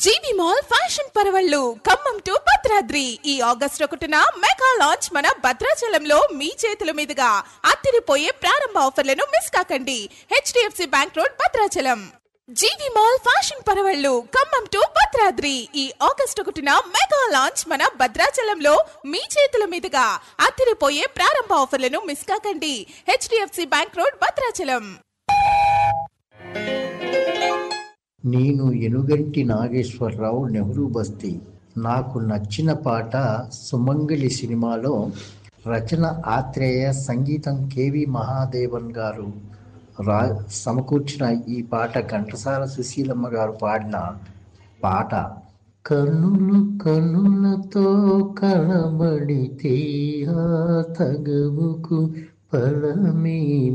జీవి mall fashion పరవళ్ళు Khammam to Bhadradri ఈ August ఒకటిన మెగా లాంచ్ మన భద్రాచలంలో మీ చేతుల మీదుగా అత్తిరిపోయే ప్రారంభ ఆఫర్లను మిస్ కాకండి HDFC bank road Bhadrachalam GV mall fashion పరవళ్ళు ఖమ్మం టు భద్రాద్రి ఈ ఆగస్ట్ ఒకటిన మెగా లాంచ్ మన భద్రాచలంలో మీ చేతుల మీదుగా అత్తిరిపోయే ప్రారంభ ఆఫర్లను మిస్ కాకండి హెచ్డిఎఫ్సి బ్యాంక్ రోడ్ భద్రాచలం నేను ఎనుగంటి నాగేశ్వరరావు నెహ్రూ బస్తీ నాకు నచ్చిన పాట సుమంగళి సినిమాలో రచన ఆత్రేయ సంగీతం కేవి మహాదేవన్ గారు రా సమకూర్చిన ఈ పాట ఘంటసాల సుశీలమ్మ గారు పాడిన పాట కనులు కనులతో కనబడితే ఆ తగవుకు ఫలమే